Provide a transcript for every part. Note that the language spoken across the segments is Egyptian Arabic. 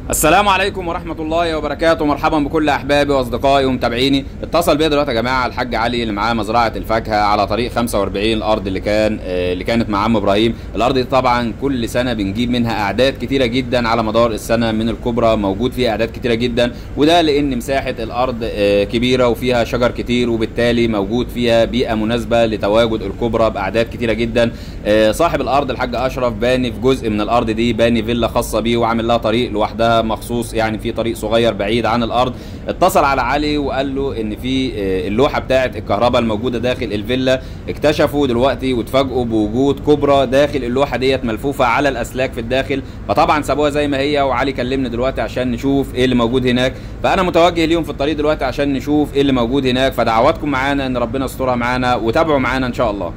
السلام عليكم ورحمة الله وبركاته مرحبا بكل أحبابي وأصدقائي ومتابعيني اتصل بيا دلوقتي يا جماعة الحاج علي اللي معاه مزرعة الفاكهة على طريق 45 الأرض اللي كان آه، اللي كانت مع عم إبراهيم الأرض دي طبعا كل سنة بنجيب منها أعداد كتيرة جدا على مدار السنة من الكبرى موجود فيها أعداد كتيرة جدا وده لأن مساحة الأرض آه، كبيرة وفيها شجر كتير وبالتالي موجود فيها بيئة مناسبة لتواجد الكبرى بأعداد كتيرة جدا آه، صاحب الأرض الحاج أشرف باني في جزء من الأرض دي باني فيلا خاصة بيه وعامل لها طريق لوحدها مخصوص يعني في طريق صغير بعيد عن الارض اتصل على علي وقال له ان في آه، اللوحه بتاعه الكهرباء الموجوده داخل الفيلا اكتشفوا دلوقتي واتفاجئوا بوجود كبرى داخل اللوحه ديت ملفوفه على الاسلاك في الداخل فطبعا سابوها زي ما هي وعلي كلمني دلوقتي عشان نشوف ايه اللي موجود هناك فانا متوجه ليهم في الطريق دلوقتي عشان نشوف ايه اللي موجود هناك فدعواتكم معانا ان ربنا يسترها معانا وتابعوا معانا ان شاء الله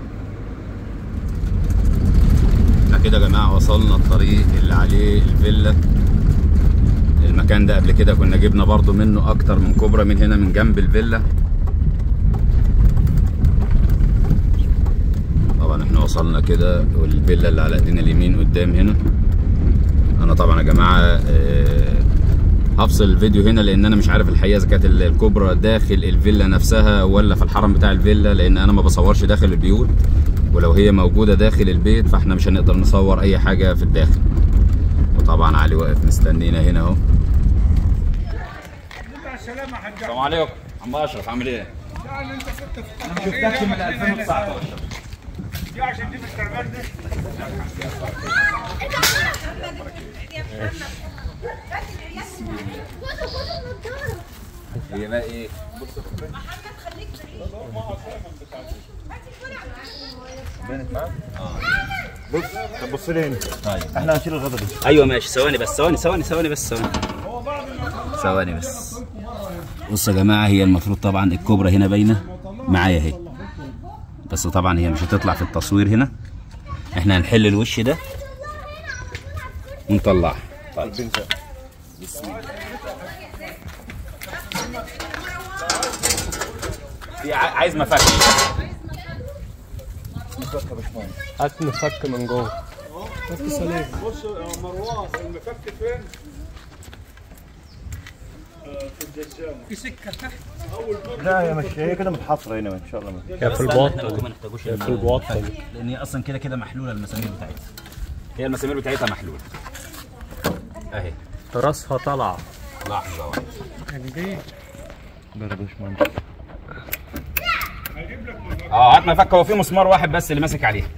احنا كده يا جماعه وصلنا الطريق اللي عليه الفيلا المكان ده قبل كده كنا جبنا برضو منه اكتر من كوبرا من هنا من جنب الفيلا طبعا احنا وصلنا كده والفيلا اللي على ايدينا اليمين قدام هنا انا طبعا يا جماعه آه، هفصل الفيديو هنا لان انا مش عارف الحقيقه اذا كانت الكوبرا داخل الفيلا نفسها ولا في الحرم بتاع الفيلا لان انا ما بصورش داخل البيوت ولو هي موجوده داخل البيت فاحنا مش هنقدر نصور اي حاجه في الداخل وطبعا علي واقف مستنينا هنا اهو السلام يا حاج السلام عليكم عم اشرف عامل ايه؟ يعني انت كنت في انا شفتك من 2019 دي عشان دي مستعمل دي هي بقى ايه؟ بص طب بص لي هنا طيب احنا هنشيل الغدا دي ايوه ماشي ثواني بس ثواني ثواني ثواني بس ثواني ثواني بس بصوا يا جماعه هي المفروض طبعا الكوبرا هنا باينه معايا اهي بس طبعا هي مش هتطلع في التصوير هنا احنا هنحل الوش ده ونطلعها طيب في ع- عايز مفك هات مفك من جوه بص يا مروان المفك فين؟ في الدسامة في سكة تحت أول دور لا هي مش هي كده متحفره هنا ان شاء الله هي في البطن ما نحتاجوش هي في البطن لان هي اصلا كده كده محلوله المسامير بتاعتها هي المسامير بتاعتها محلوله اهي راسها طالعه لحظه واحده لا يا باشمهندس هجيب لك مفك اه هات مفك هو في مسمار واحد بس اللي ماسك عليها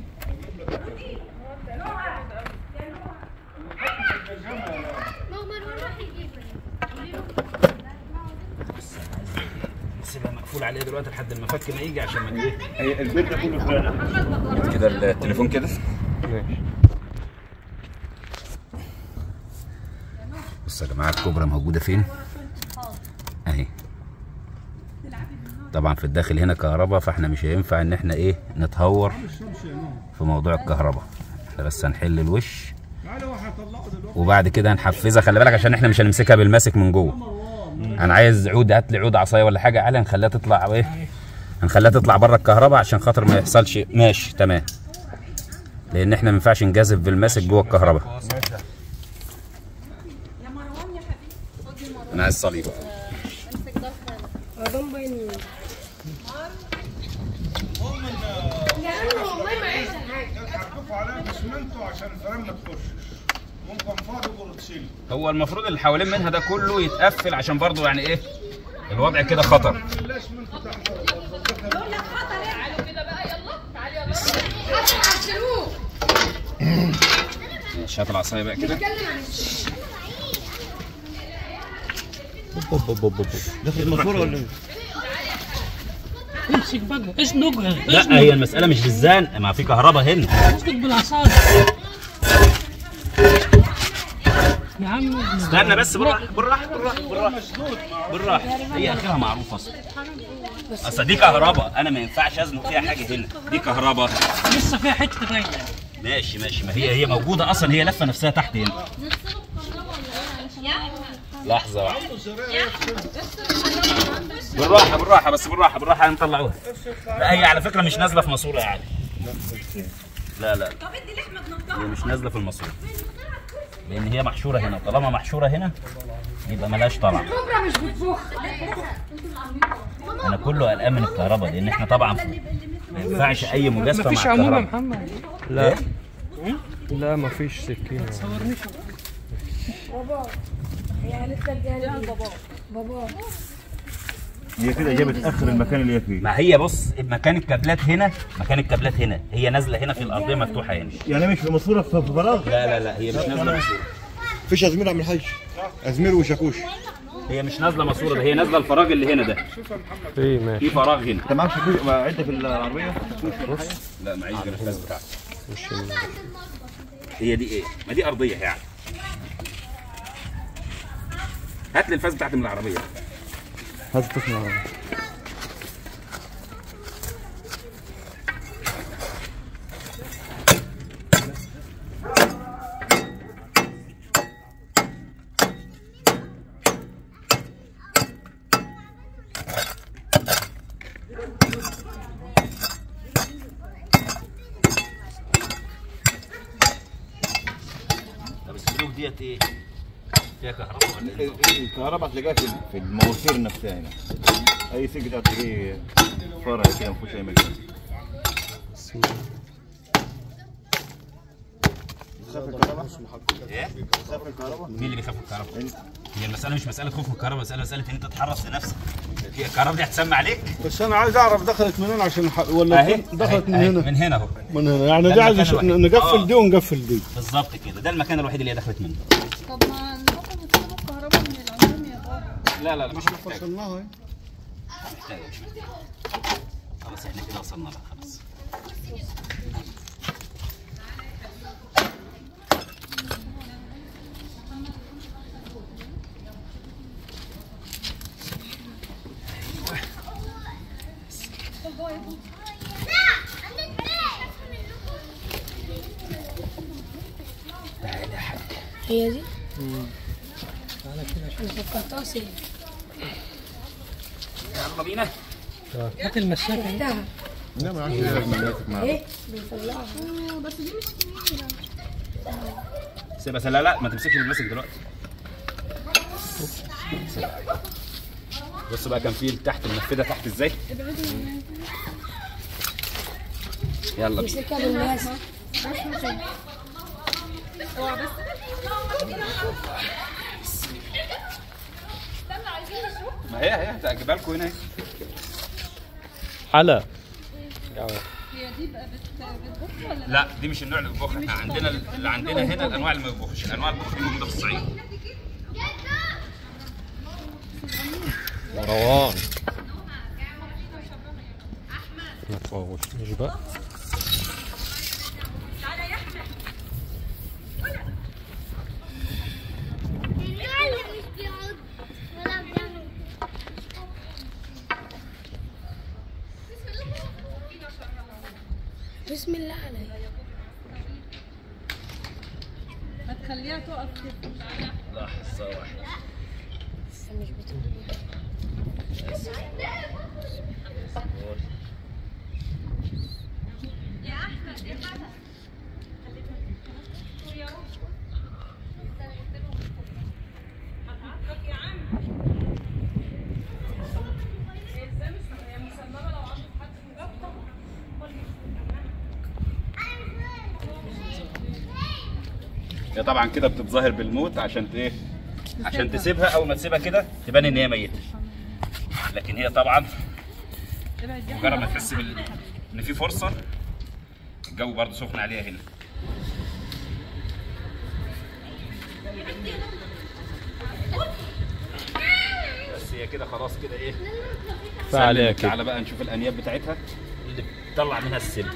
سيبها مقفول عليها دلوقتي لحد المفك ما يجي عشان ما ايه هي البيت ده كله فعلا كده التليفون كده ماشي بصوا يا جماعه الكوبرا موجوده فين اهي طبعا في الداخل هنا كهرباء فاحنا مش هينفع ان احنا ايه نتهور في موضوع الكهرباء احنا بس هنحل الوش تعالى واحد طلعه دلوقتي وبعد كده هنحفزها خلي بالك عشان احنا مش هنمسكها بالماسك من جوه انا عايز عود هات لي عود عصايه ولا حاجه علي هنخليها تطلع ايه هنخليها تطلع بره الكهرباء عشان خاطر ما يحصلش ماشي تمام لان احنا ما ينفعش نجازف بالماسك جوه الكهرباء انا عايز صليب تحركوا عليها بسمنتوا عشان الفرن ما تخشش ممكن فاضي بروتسيل هو المفروض اللي حوالين منها ده كله يتقفل عشان برضو يعني ايه الوضع كده خطر لا اسمنتوا تحت ماشي هات العصايه بقى كده بوب بوب بوب بوب. داخل الماسوره ولا ايه؟ امسك بقى ازنقها لا هي المساله مش بالزنق ما في كهرباء هنا ازنق بالعصايه يا عم استنى بس بالراحه بالراحه بالراحه بالراحه بالراحه هي اخرها معروفه اصلا اصل دي كهرباء انا ما ينفعش ازنق فيها حاجه هنا دي كهرباء لسه فيها حته باينه ماشي ماشي ما هي هي موجوده اصلا هي لفه نفسها تحت هنا لحظه واحده بالراحه بالراحه بس بالراحه بالراحه هنطلعوها لا هي على فكره مش نازله في ماسوره يعني لا لا طب ادي لحمه بنضاره هي مش نازله في الماسوره لان هي محشوره هنا طالما محشوره هنا يبقى ملهاش طلع الكبرى مش بتبخ انا كله قلقان من الكهرباء لان احنا طبعا ما ينفعش اي مجازفه مفيش مع عموم يا الكهرباء محمد لا لا مفيش سكينة بابا هي قالت لك دي بابا بابا هي كده جابت اخر المكان اللي هي فيه ما هي بص مكان الكابلات هنا مكان الكابلات هنا هي نازله هنا في الارضيه مفتوحه هنا يعني مش في ماسوره في في فراغ لا لا لا هي مش نازله ماسوره فيش ازمير عم الحاج ازمير وشاكوش هي مش نازله ماسوره ده هي نازله الفراغ اللي هنا ده في ماشي في فراغ هنا انت معاك شاكوش عده في العربيه لا معيش غير الفاس بتاعتي مش ال- هي دي ايه؟ ما دي ارضيه يعني هات لي الفاس بتاعتي من العربيه هذا تسمع طب السلوك ديت ايه؟ فيها كهرباء ولا ايه؟ الكهرباء هتلاقيها في في المواسير نفسها هنا اي سلك ده هتلاقيه فرع كده ما فيهوش اي مكان خاف الكهرباء؟ ايه؟ خاف الكهرباء؟ مين اللي بيخاف من الكهرباء؟ هي المسألة مش مسألة خوف من الكهرباء، مسألة مسألة إن أنت تحرص لنفسك. هي الكهرباء دي هتسمع عليك؟ بس انا عايز اعرف دخلت منين عشان ح... ولا أهي دخلت من أهي، هنا من هنا أهو. من هنا يعني ده دي عايز المكان الوحيد. نقفل آه. دي ونقفل دي بالظبط كده، ده المكان الوحيد اللي هي دخلت منه. طب ما ناخد وتجيبوا الكهرباء من العموم يا بابا لا لا لا مش محتاج فصلناها اهي مش محتاج مش محتاج. خلاص إحنا كده وصلنا لها خلاص. هي دي؟ انا فكرتها سيف يلا بينا. هات المسافة ده لا ما عادش ماسك معاه ايه بيطلعها سيبها سيبها لا ما تمسكش بالمسك دلوقتي. بص بقى كان في تحت المنفذة تحت ازاي؟ يلا بينا. مسكها بالناس ما هي هي هتجيبها لكم هنا اهي. حلا لا دي مش النوع اللي بيطبخ احنا عندنا اللي عندنا هنا الانواع اللي ما بيطبخش الانواع اللي بيطبخ دي موجوده في الصعيد مروان ما تفوتنيش بقى اللي مش بيقعد ولا بيعمل بسم الله عليك لحظه واحده مش بتقول هي طبعا كده بتتظاهر بالموت عشان ت- ايه عشان تسيبها اول ما تسيبها كده تبان ان هي ميته لكن هي طبعا مجرد ما تحس بال... ان في فرصه الجو برضه سخن عليها هنا بس هي كده خلاص كده ايه كفاية عليها سلمت. كده. تعالى بقى نشوف الانياب بتاعتها اللي بتطلع منها السم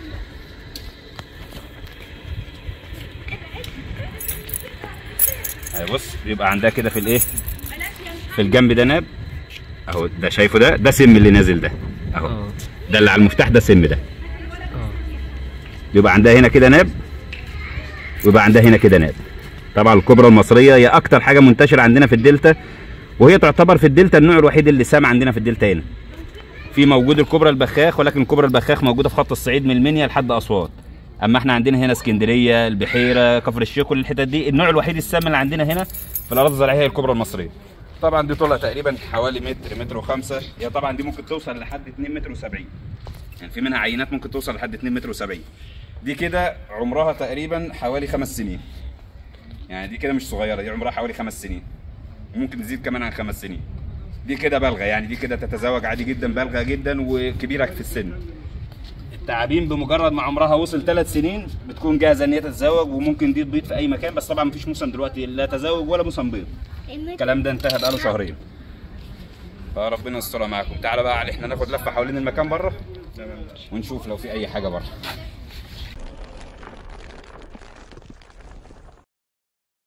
اهي بص بيبقى عندها كده في الايه في الجنب ده ناب اهو ده شايفه ده ده سم اللي نازل ده اهو اه ده اللي على المفتاح ده سم ده اه بيبقى عندها هنا كده ناب ويبقى عندها هنا كده ناب طبعا الكبرى المصريه هي اكتر حاجه منتشره عندنا في الدلتا وهي تعتبر في الدلتا النوع الوحيد اللي سام عندنا في الدلتا هنا في موجود الكبرى البخاخ ولكن الكبرى البخاخ موجوده في خط الصعيد من المنيا لحد اسوان اما احنا عندنا هنا اسكندريه البحيره كفر الشيخ كل الحتت دي النوع الوحيد السام اللي عندنا هنا في الاراضي الزراعيه هي الكبرى المصريه طبعا دي طولها تقريبا حوالي متر متر وخمسة هي طبعا دي ممكن توصل لحد 2 متر و70 يعني في منها عينات ممكن توصل لحد 2 متر و70 دي كده عمرها تقريبا حوالي خمس سنين يعني دي كده مش صغيره دي عمرها حوالي خمس سنين وممكن تزيد كمان عن خمس سنين دي كده بالغه يعني دي كده تتزوج عادي جدا بالغه جدا وكبيره في السن التعابين بمجرد ما عمرها وصل ثلاث سنين بتكون جاهزه ان هي تتزوج وممكن دي تبيض في اي مكان بس طبعا مفيش موسم دلوقتي لا تزوج ولا موسم بيض الكلام ده انتهى بقاله شهرين فربنا يسترها معاكم تعالى بقى علي احنا ناخد لفه حوالين المكان بره ونشوف لو في اي حاجه بره